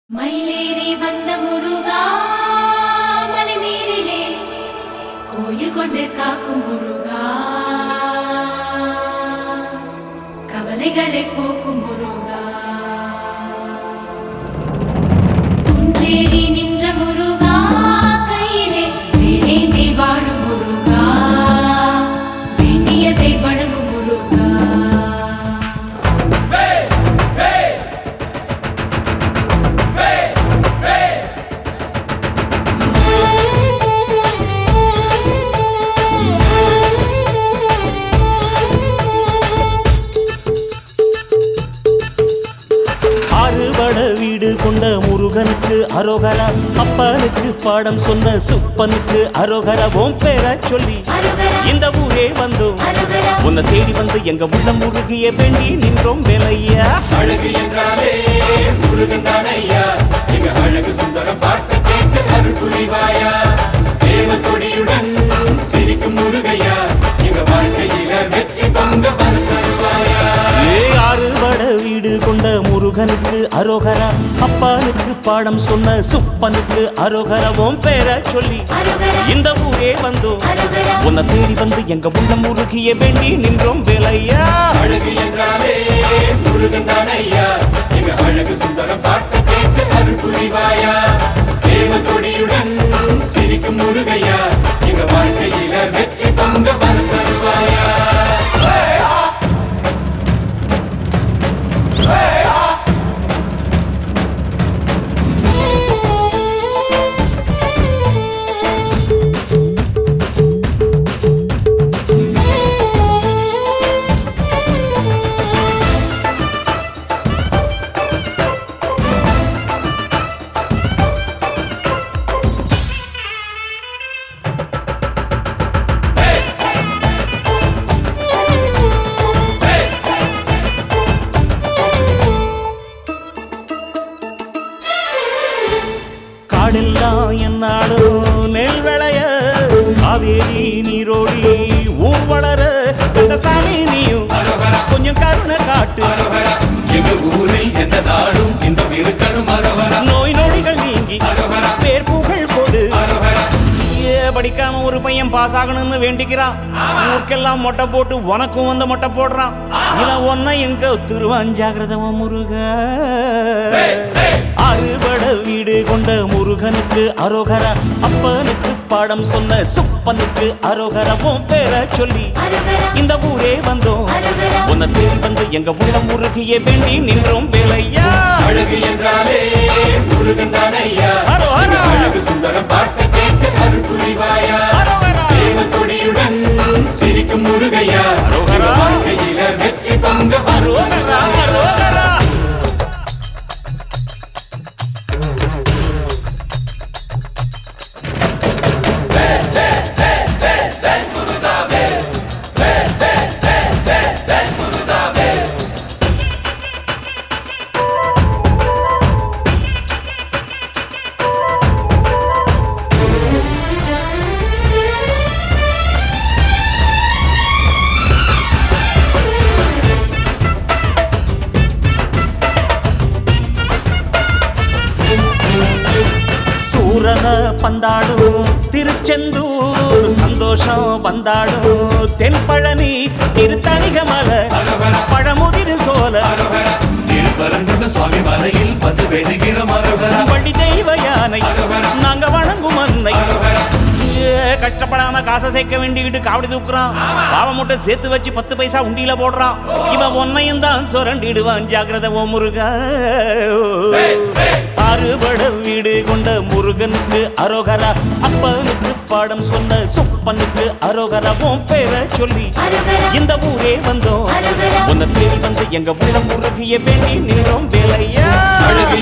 மயிலேறி வந்த முருகா மலைமீதிலே கோயில் கொண்டு காக்கும் முருகா கவலைகளை போக்கும் முருகா குன்றேறி நின்ற முருகா கையிலே வேலேந்தி வாழும் முருகா வேண்டியதை வழங்கும் முருகா அறுபட வீடு கொண்ட முருகனுக்கு அரோகரா அப்பனுக்கு பாடம் சொன்ன சுப்பனுக்கு அரோகரா ஓம் பேர சொல்லி அருகரா இந்த ஊரே வந்தோம் அருகரா உன்னை தேடி வந்து எங்க உள்ள முருகிய வேண்டி நின்றோம் வேலையா அழகு என்றாலே முருகன் தானையா எங்க அழகு சுந்தரம் பார்க்க கேட்டு அருள் புரிவாயா சேவல் கொடியுடன் சிரிக்கும் முருகையா எங்க வாழ்க்கையில வெற்றி பொங்க வரம் தருவாயா ஏ அறுபட வீடு கொண்ட முருகனுக்கு அரோகரா அப்பனுக்கு பாடம் சொன்ன சுப்பனுக்கு அரோகரா ஓம் பேர சொல்லி அருகரா இந்த ஊரே வந்தோம் அருகரா உன்னை தேடி வந்து எங்க உள்ள முருகிய வேண்டி நின்றோம் வேலையா அழகு என்றாலே முருகன் தானையா எங்க அழகு சுந்தரம் பார்க்க கேட்டு அருள் புரிவாயா சேவல் கொடியுடன் சிரிக்கும் முருகையா எங்க வாழ்க்கையில வெற்றி பொங்க வரம் தருவாயா காடெல்லாம் என்னாடும் நெல் விளைய காவேரி நீரோடி ஊர் வளர இந்த சாமி நீயும் கொஞ்சம் கருணை காட்டு அரோகரா எங்க ஊரில் எந்த நாடும் இந்த இருக்கணும் அரோகரா நோய் நொடிகள் நீங்கி அரோகரா பேர் புகழ் கொடு அரோகரா ஏ படிக்காம ஒரு பையன் பாஸ் ஆகணும்னு வேண்டிக்கிறான் ஊருக்கெல்லாம் மொட்டை போட்டு உனக்கும் வந்து மொட்டை போடுறான் இவன் ஒன்ன எங்க திருவான் ஜாகிரதவ முருக அறுபட வீடு கொண்ட முருகனுக்கு அரோகரா அப்பனுக்கு பாடம் சொன்ன சுப்பனுக்கு அரோகரா உன் பேரை சொல்லி அருகரா இந்த ஊரே வந்தோம் அருகரா உன்னை தேடி வந்து எங்க உள்ள முருகிய வேண்டி நின்றோம் வேலையா அழகு என்றாலே முருகன் தானையா அரோகரா அழகு சுந்தரம் பார்க்க கேட்டு அருள் புரிவாயா அரோகரா சேவல் கொடியுடன் சிரிக்கும் முருகையா அரோகரா. எங்க வாழ்க்கையில வெற்றி பொங்க அரோகரா அரோகரா சூரன பந்தாடும் திருச்செந்தூர் சந்தோஷம் வந்தாடும் தென்பழனி திருத்தணிகமலை பழமுதிர் சோல அரோகரா திருப்பரங்குன்ற சுவாமி மலையில் வந்து வேண்டுகிற மரோகரா வள்ளி தெய்வ யானை அரோகரா. நாங்க வணங்கும் அன்னை அரோகரா ஏ, கஷ்டப்படாம காசை சேர்க்க வேண்டிக்கிட்டு காவடி தூக்குறான் பாவ மூட்டை சேர்த்து வச்சு பத்து பைசா உண்டியில போடுறான் இவன் ஒன்னையும் தான் சுரண்டிடுவான் ஜாக்கிரத ஓ முருகா அறுபட வீடு கொண்ட முருகனுக்கு அரோகரா அப்பனுக்கு பாடம் சொன்ன சுப்பனுக்கு அரோகரா உன் பேரை சொல்லி அருகரா இந்த ஊரே வந்தோம் அருகரா உன்னை தேடி வந்து எங்க உள்ள முருகிய வேண்டி நின்றோம் வேலையா அழகு